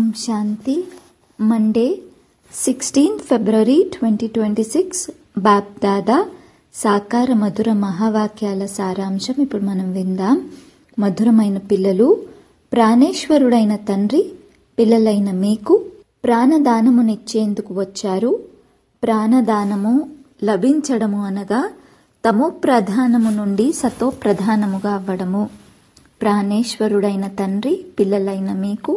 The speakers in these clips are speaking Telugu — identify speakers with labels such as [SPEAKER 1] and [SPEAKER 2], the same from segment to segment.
[SPEAKER 1] శాంతి Monday sixteen February twenty twenty six Bapdada సాకార మధుర మహావాక్యాల సారాంశం ఇప్పుడు మనం విందాం మధురమైన పిల్లలు ప్రాణేశ్వరుడైన తండ్రి పిల్లలైన మీకు ప్రాణదానమునిచ్చేందుకు వచ్చారు ప్రాణదానము లభించడము అనగా తమో ప్రధానము నుండి సతో ప్రధానముగా అవ్వడము ప్రాణేశ్వరుడైన తండ్రి పిల్లలైన మీకు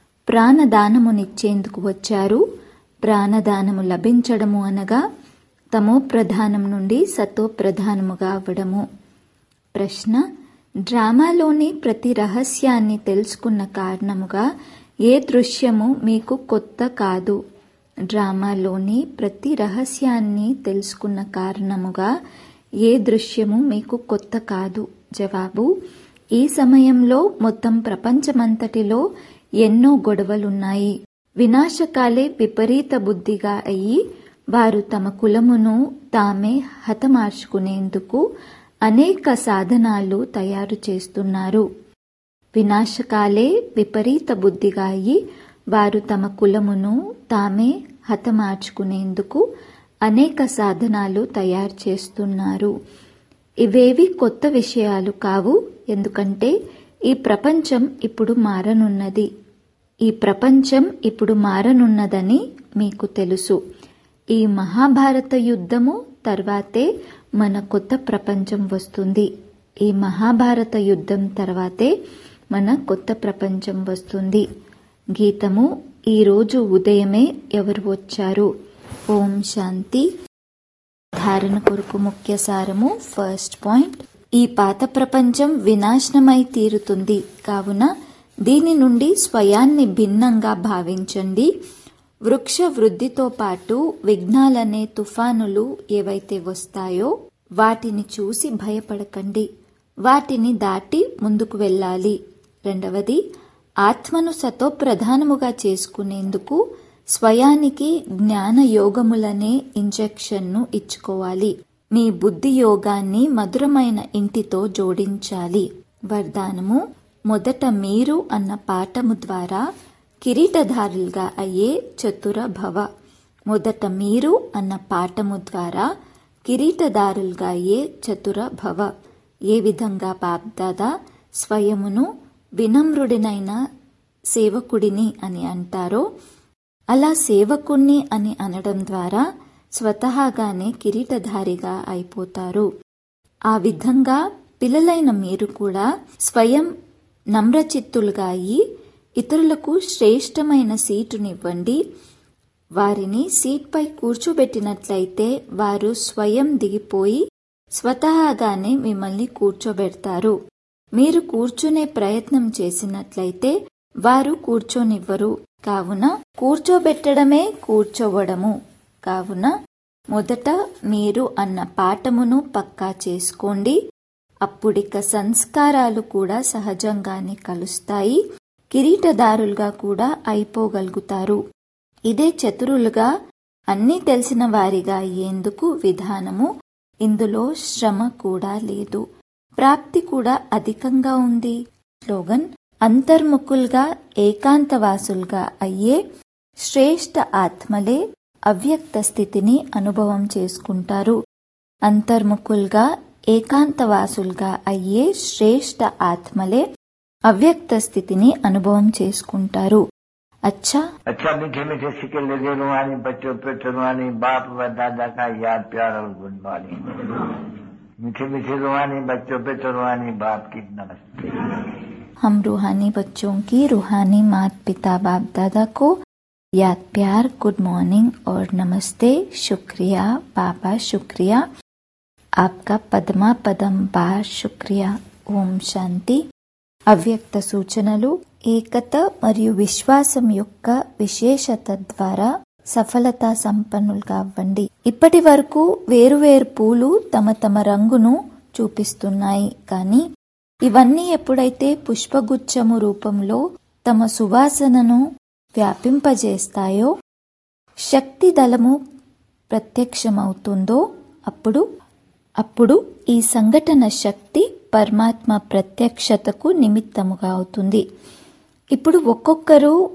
[SPEAKER 1] ప్రాణదానమునిచ్చేందుకు వచ్చారు ప్రాణదానము లభించడము అనగా తమో ప్రధానం నుండి సతో ప్రధానముగా అవ్వడము ప్రశ్న డ్రామాలోని ప్రతి రహస్యాన్ని తెలుసుకున్న కారణముగా ఏ దృశ్యము మీకు కొత్త కాదు డ్రామాలోని ప్రతి రహస్యాన్ని తెలుసుకున్న కారణముగా ఏ దృశ్యము మీకు కొత్త కాదు జవాబు ఈ సమయంలో మొత్తం ప్రపంచమంతటిలో ఎన్నో గొడవలున్నాయి వినాశకాలే విపరీత బుద్ధిగా అయి వారు తమ కులమును తామే హతమార్చుకునేందుకు అనేక సాధనాలు తయారు చేస్తున్నారు వినాశకాలే విపరీత బుద్ధిగా అయి వారు తమ కులమును తామే హతమార్చుకునేందుకు అనేక సాధనాలు తయారు చేస్తున్నారు ఇవేవి కొత్త విషయాలు కావు ఎందుకంటే ఈ ప్రపంచం ఇప్పుడు మారనున్నది ఈ ప్రపంచం ఇప్పుడు మారనున్నదని మీకు తెలుసు ఈ మహాభారత యుద్ధము తర్వాతే మన కొత్త ప్రపంచం వస్తుంది ఈ మహాభారత యుద్ధం తర్వాతే మన కొత్త ప్రపంచం వస్తుంది గీతము ఈరోజు ఉదయమే ఎవరు వచ్చారు ఓం శాంతి ధారణ కొరకు ముఖ్య సారము ఫస్ట్ పాయింట్ ఈ పాత ప్రపంచం వినాశనమై తీరుతుంది కావున దీని నుండి స్వయాన్ని భిన్నంగా భావించండి వృక్ష వృద్ధితో పాటు విఘ్నాలనే తుఫానులు ఏవైతే వస్తాయో వాటిని చూసి భయపడకండి వాటిని దాటి ముందుకు వెళ్ళాలి రెండవది ఆత్మను సతో ప్రధానముగా చేసుకునేందుకు స్వయానికి జ్ఞాన యోగములనే ఇంజెక్షన్ను ఇచ్చుకోవాలి మీ బుద్ధి యోగాన్ని మధురమైన ఇంటితో జోడించాలి వరదానము మొదట మీరు అన్న పాఠము ద్వారా కిరీటధారులుగా అయ్యే చతుర భవ మొదట మీరు అన్న పాఠము ద్వారా కిరీటదారులుగా అయ్యే చతుర భవ ఏ విధంగా బాబ్దాదా స్వయమును వినమ్రుడినైన సేవకుడిని అని అంటారో అలా సేవకుణ్ణి అని అనడం ద్వారా స్వతహాగానే కిరీటధారిగా అయిపోతారు ఆ విధంగా పిల్లలైన మీరు కూడా స్వయం నమ్రచిత్తులుగా అయి ఇతరులకు శ్రేష్టమైన సీటునివ్వండి వారిని సీట్పై కూర్చోబెట్టినట్లయితే వారు స్వయం దిగిపోయి స్వతహాగానే మిమ్మల్ని కూర్చోబెడతారు మీరు కూర్చునే ప్రయత్నం చేసినట్లయితే వారు కూర్చోనివ్వరు కావున కూర్చోబెట్టడమే కూర్చోవడము కావున మొదట మీరు అన్న పాఠమును పక్కా చేసుకోండి అప్పుడిక సంస్కారాలు కూడా సహజంగానే కలుస్తాయి కిరీటదారులుగా కూడా అయిపోగలుగుతారు ఇదే చతురులుగా అన్నీ తెలిసిన వారిగా అయ్యేందుకు విధానము ఇందులో శ్రమ కూడా లేదు ప్రాప్తి కూడా అధికంగా ఉంది స్లోగన్ అంతర్ముఖులుగా ఏకాంతవాసులుగా అయ్యే శ్రేష్ఠ ఆత్మలే అవ్యక్త స్థితిని అనుభవం చేసుకుంటారు అంతర్ముఖులుగా ఏకాంతవాసులుగా అయ్యే శ్రేష్ఠ ఆత్మలే అవ్యక్త స్థితిని అనుభవం చేసుకుంటారు अच्छा
[SPEAKER 2] अच्छा मीठे मीठे सिक्के लगे रुहानी बच्चों पे रुहानी बाप व दादा का याद प्यार और गुड मॉर्निंग मीठे मीठे रुहानी बच्चों पे रुहानी बाप की नमस्ते
[SPEAKER 1] हम रूहानी बच्चों की रूहानी मात पिता बाप दादा को याद प्यार गुड मॉर्निंग और नमस्ते शुक्रिया बाबा शुक्रिया आपका पद्मा पदम बार शुक्रिया ఓం శాంతి అవ్యక్త సూచనలు ఏకత మరియు విశ్వాసం యొక్క విశేషత ద్వారా సఫలతా సంపన్నులుగా అవ్వండి ఇప్పటి వరకు వేరువేరు పూలు తమ తమ రంగును చూపిస్తున్నాయి కానీ ఇవన్నీ ఎప్పుడైతే పుష్పగుచ్చము రూపంలో తమ సువాసనను వ్యాపింపజేస్తాయో శక్తి దళము ప్రత్యక్షమవుతుందో అప్పుడు అప్పుడు ఈ సంఘటన శక్తి పరమాత్మ ప్రత్యక్షతకు నిమిత్తముగా అవుతుంది ఇప్పుడు ఒక్కొక్కరు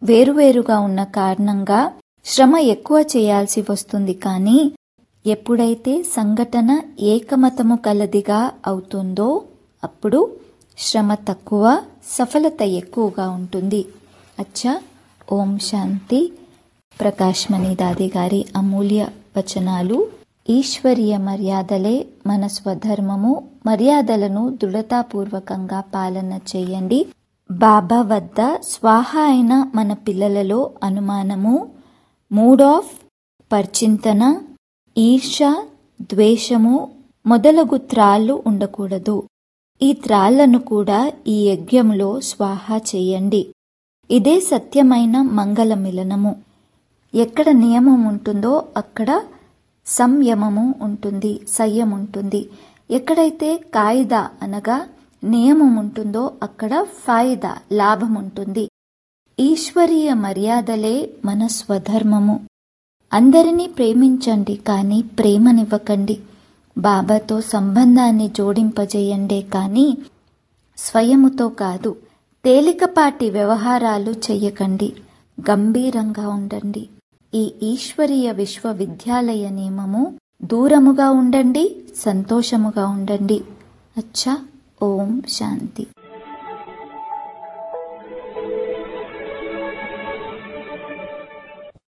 [SPEAKER 1] వేరువేరుగా ఉన్న కారణంగా శ్రమ ఎక్కువ చేయాల్సి వస్తుంది కానీ ఎప్పుడైతే సంఘటన ఏకమతము కలదిగా అవుతుందో అప్పుడు శ్రమ తక్కువ సఫలత ఎక్కువగా ఉంటుంది అచ్చా ఓం శాంతి ప్రకాష్ మణి దాది గారి అమూల్య వచనాలు ఈశ్వరీయ మర్యాదలే మన స్వధర్మము మర్యాదలను దృఢతాపూర్వకంగా పాలన చేయండి బాబా వద్ద స్వాహ అయిన మన పిల్లలలో అనుమానము మూడ్ ఆఫ్ పర్చింతన ఈర్ష ద్వేషము మొదలగు త్రాళ్ళు ఉండకూడదు ఈ త్రాళ్లను కూడా ఈ యజ్ఞంలో స్వాహ చేయండి ఇదే సత్యమైన మంగళ మిలనము ఎక్కడ నియమం ఉంటుందో అక్కడ సంయమము ఉంటుంది సంయం ఉంటుంది ఎక్కడైతే కాయిదా అనగా నియమం ఉంటుందో అక్కడ ఫాయిదా లాభం ఉంటుంది ఈశ్వరీయ మర్యాదలే మన స్వధర్మము అందరినీ ప్రేమించండి కానీ ప్రేమనివ్వకండి బాబాతో సంబంధాన్ని జోడింపజేయండే కానీ స్వయముతో కాదు తేలికపాటి వ్యవహారాలు చెయ్యకండి గంభీరంగా ఉండండి ఈ ఈశ్వరీయ విశ్వవిద్యాలయ నియమము దూరముగా ఉండండి సంతోషముగా ఉండండి అచ్చా ఓం శాంతి